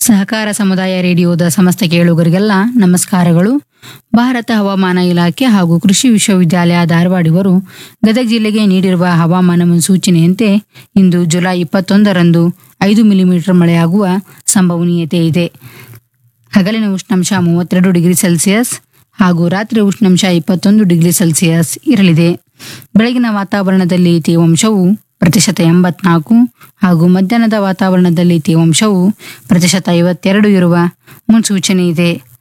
ಸಹಕಾರ ಸಮುದಾಯ ರೇಡಿಯೋದ ಸಮಸ್ತ ಕೇಳುಗರಿಗೆಲ್ಲ ನಮಸ್ಕಾರಗಳು ಭಾರತ ಹವಾಮಾನ ಇಲಾಖೆ ಹಾಗೂ ಕೃಷಿ ವಿಶ್ವವಿದ್ಯಾಲಯ ಧಾರವಾಡ ಇವರು ಗದಗ ಜಿಲ್ಲೆಗೆ ನೀಡಿರುವ ಹವಾಮಾನ ಮುನ್ಸೂಚನೆಯಂತೆ ಇಂದು ಜುಲೈ ಇಪ್ಪತ್ತೊಂದರಂದು ಐದು ಮಿಲಿಮೀಟರ್ ಮಳೆಯಾಗುವ ಸಂಭವನೀಯತೆ ಇದೆ ಹಗಲಿನ ಉಷ್ಣಾಂಶ ಮೂವತ್ತೆರಡು ಡಿಗ್ರಿ ಸೆಲ್ಸಿಯಸ್ ಹಾಗೂ ರಾತ್ರಿ ಉಷ್ಣಾಂಶ ಇಪ್ಪತ್ತೊಂದು ಡಿಗ್ರಿ ಸೆಲ್ಸಿಯಸ್ ಇರಲಿದೆ ಬೆಳಗಿನ ವಾತಾವರಣದಲ್ಲಿ ತೇವಾಂಶವು ಪ್ರತಿಶತ ಎಂಬತ್ನಾಲ್ಕು ಹಾಗೂ ಮಧ್ಯಾಹ್ನದ ವಾತಾವರಣದಲ್ಲಿ ತೇವಾಂಶವು ಪ್ರತಿಶತ ಐವತ್ತೆರಡು ಇರುವ ಮುನ್ಸೂಚನೆ ಇದೆ